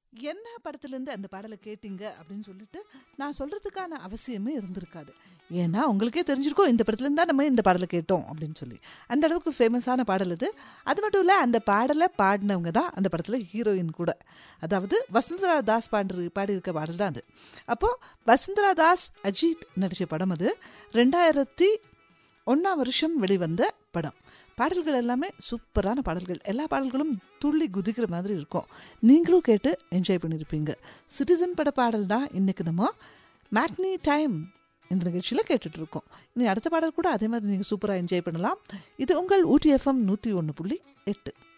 என்ன படத்துலேருந்து அந்த பாடலை கேட்டீங்க அப்படின்னு சொல்லிட்டு நான் சொல்கிறதுக்கான அவசியமே இருந்திருக்காது ஏன்னா உங்களுக்கே தெரிஞ்சிருக்கோம் இந்த படத்துலேருந்து தான் நம்ம இந்த பாடலை கேட்டோம் அப்படின்னு சொல்லி அந்த அளவுக்கு ஃபேமஸான பாடல் அது அது மட்டும் இல்லை அந்த பாடலை பாடினவங்க தான் அந்த படத்தில் ஹீரோயின் கூட அதாவது வசுந்தரா தாஸ் பாடு பாடியிருக்க பாடல் தான் அது அப்போது வசுந்தரா தாஸ் அஜித் நடித்த படம் அது ரெண்டாயிரத்தி ஒன்றாம் வருஷம் வெளிவந்த படம் பாடல்கள் எல்லாமே சூப்பரான பாடல்கள் எல்லா பாடல்களும் துள்ளி குதிக்கிற மாதிரி இருக்கும் நீங்களும் கேட்டு என்ஜாய் பண்ணியிருப்பீங்க சிட்டிசன் பட பாடல் தான் இன்றைக்கி நம்ம மேட்னி டைம் இந்த நிகழ்ச்சியில் கேட்டுட்டு இருக்கோம் இனி அடுத்த பாடல் கூட அதே மாதிரி நீங்கள் சூப்பராக என்ஜாய் பண்ணலாம் இது உங்கள் ஊட்டி எஃப்எம் நூற்றி ஒன்று புள்ளி எட்டு